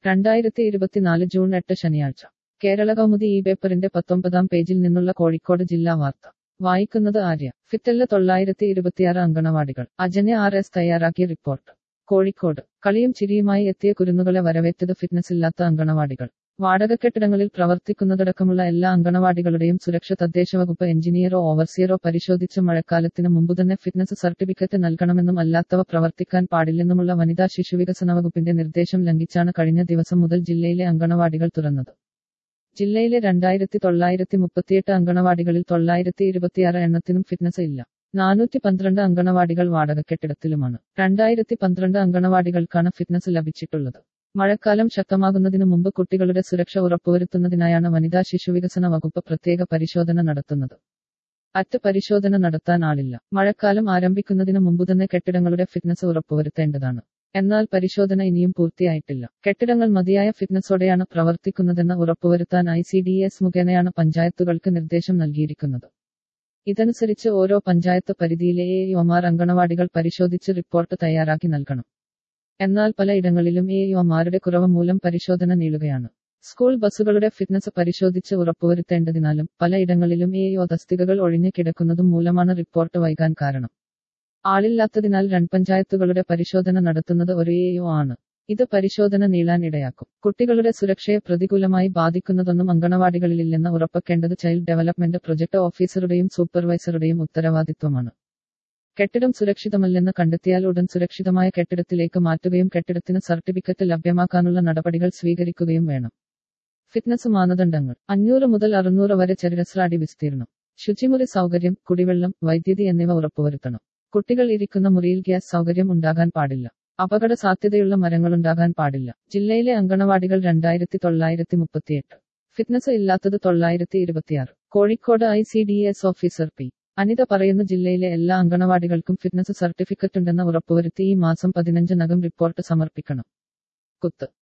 രണ്ടായിരത്തി ഇരുപത്തിനാല് ജൂൺ എട്ട് ശനിയാഴ്ച കേരള കൗമുദി ഈ പേപ്പറിന്റെ പത്തൊമ്പതാം പേജിൽ നിന്നുള്ള കോഴിക്കോട് ജില്ലാ വാർത്ത വായിക്കുന്നത് ആര്യ ഫിറ്റല്ല തൊള്ളായിരത്തി ഇരുപത്തിയാറ് അങ്കണവാടികൾ അജന്യ ആർ എസ് തയ്യാറാക്കിയ റിപ്പോർട്ട് കോഴിക്കോട് കളിയും ചിരിയുമായി എത്തിയ കുരുന്നുകളെ വരവേറ്റത് ഫിറ്റ്നസ് ഇല്ലാത്ത അങ്കണവാടികൾ വാടക കെട്ടിടങ്ങളിൽ പ്രവർത്തിക്കുന്നതടക്കമുള്ള എല്ലാ അങ്കണവാടികളുടെയും സുരക്ഷ തദ്ദേശ വകുപ്പ് എഞ്ചിനീയറോ ഓവർസിയറോ പരിശോധിച്ച് മഴക്കാലത്തിന് മുമ്പുതന്നെ ഫിറ്റ്നസ് സർട്ടിഫിക്കറ്റ് നൽകണമെന്നും അല്ലാത്തവ പ്രവർത്തിക്കാൻ പാടില്ലെന്നുമുള്ള വനിതാ ശിശുവികസന വകുപ്പിന്റെ നിർദ്ദേശം ലംഘിച്ചാണ് കഴിഞ്ഞ ദിവസം മുതൽ ജില്ലയിലെ അങ്കണവാടികൾ തുറന്നത് ജില്ലയിലെ രണ്ടായിരത്തി തൊള്ളായിരത്തി മുപ്പത്തിയെട്ട് അങ്കണവാടികളിൽ തൊള്ളായിരത്തി ഇരുപത്തിയാറ് എണ്ണത്തിനും ഫിറ്റ്നസ് ഇല്ല നാനൂറ്റി പന്ത്രണ്ട് അങ്കണവാടികൾ വാടക കെട്ടിടത്തിലുമാണ് രണ്ടായിരത്തി പന്ത്രണ്ട് അങ്കണവാടികൾക്കാണ് ഫിറ്റ്നസ് ലഭിച്ചിട്ടുള്ളത് മഴക്കാലം ശക്തമാകുന്നതിനു മുമ്പ് കുട്ടികളുടെ സുരക്ഷ ഉറപ്പുവരുത്തുന്നതിനായാണ് വനിതാ ശിശുവികസന വകുപ്പ് പ്രത്യേക പരിശോധന നടത്തുന്നത് അറ്റ് പരിശോധന നടത്താൻ ആളില്ല മഴക്കാലം ആരംഭിക്കുന്നതിന് മുമ്പുതന്നെ കെട്ടിടങ്ങളുടെ ഫിറ്റ്നസ് ഉറപ്പുവരുത്തേണ്ടതാണ് എന്നാൽ പരിശോധന ഇനിയും പൂർത്തിയായിട്ടില്ല കെട്ടിടങ്ങൾ മതിയായ ഫിറ്റ്നസോടെയാണ് പ്രവർത്തിക്കുന്നതെന്ന് ഉറപ്പുവരുത്താൻ ഐ സി ഡി എസ് മുഖേനയാണ് പഞ്ചായത്തുകൾക്ക് നിർദ്ദേശം നൽകിയിരിക്കുന്നത് ഇതനുസരിച്ച് ഓരോ പഞ്ചായത്ത് പരിധിയിലെ എ ഒമാർ അങ്കണവാടികൾ പരിശോധിച്ച് റിപ്പോർട്ട് തയ്യാറാക്കി നൽകണം എന്നാൽ പലയിടങ്ങളിലും എ ഒമാരുടെ കുറവ് മൂലം പരിശോധന നീളുകയാണ് സ്കൂൾ ബസ്സുകളുടെ ഫിറ്റ്നസ് പരിശോധിച്ച് ഉറപ്പുവരുത്തേണ്ടതിനാലും പലയിടങ്ങളിലും എ ഒ തസ്തികകൾ ഒഴിഞ്ഞു കിടക്കുന്നതും മൂലമാണ് റിപ്പോർട്ട് വൈകാൻ കാരണം ആളില്ലാത്തതിനാൽ രണ്ട് പഞ്ചായത്തുകളുടെ പരിശോധന നടത്തുന്നത് ഒരു എ ഒ ആണ് ഇത് പരിശോധന നീളാൻ ഇടയാക്കും കുട്ടികളുടെ സുരക്ഷയെ പ്രതികൂലമായി ബാധിക്കുന്നതൊന്നും അങ്കണവാടികളിലില്ലെന്ന് ഉറപ്പാക്കേണ്ടത് ചൈൽഡ് ഡെവലപ്മെന്റ് പ്രൊജക്ട് ഓഫീസറുടെയും സൂപ്പർവൈസറുടെയും ഉത്തരവാദിത്വമാണ് കെട്ടിടം സുരക്ഷിതമല്ലെന്ന് കണ്ടെത്തിയാൽ ഉടൻ സുരക്ഷിതമായ കെട്ടിടത്തിലേക്ക് മാറ്റുകയും കെട്ടിടത്തിന് സർട്ടിഫിക്കറ്റ് ലഭ്യമാക്കാനുള്ള നടപടികൾ സ്വീകരിക്കുകയും വേണം ഫിറ്റ്നസ് മാനദണ്ഡങ്ങൾ അഞ്ഞൂറ് മുതൽ അറുന്നൂറ് വരെ ചതുരശ്ര വിസ്തീർണം ശുചിമുറി സൗകര്യം കുടിവെള്ളം വൈദ്യുതി എന്നിവ ഉറപ്പുവരുത്തണം കുട്ടികൾ ഇരിക്കുന്ന മുറിയിൽ ഗ്യാസ് സൗകര്യം ഉണ്ടാകാൻ പാടില്ല അപകട സാധ്യതയുള്ള മരങ്ങളുണ്ടാകാൻ പാടില്ല ജില്ലയിലെ അങ്കണവാടികൾ രണ്ടായിരത്തി തൊള്ളായിരത്തി മുപ്പത്തിയെട്ട് ഫിറ്റ്നസ് ഇല്ലാത്തത് തൊള്ളായിരത്തി ഇരുപത്തിയാറ് Kozhikode I C D S officer P Anitha പറയുന്ന ജില്ലയിലെ എല്ലാ അങ്കണവാടികൾക്കും ഫിറ്റ്നസ് സർട്ടിഫിക്കറ്റ് ഉണ്ടെന്ന് ഉറപ്പുവരുത്തി ഈ മാസം പതിനഞ്ചിനകം റിപ്പോർട്ട് സമർപ്പിക്കണം കുത്ത്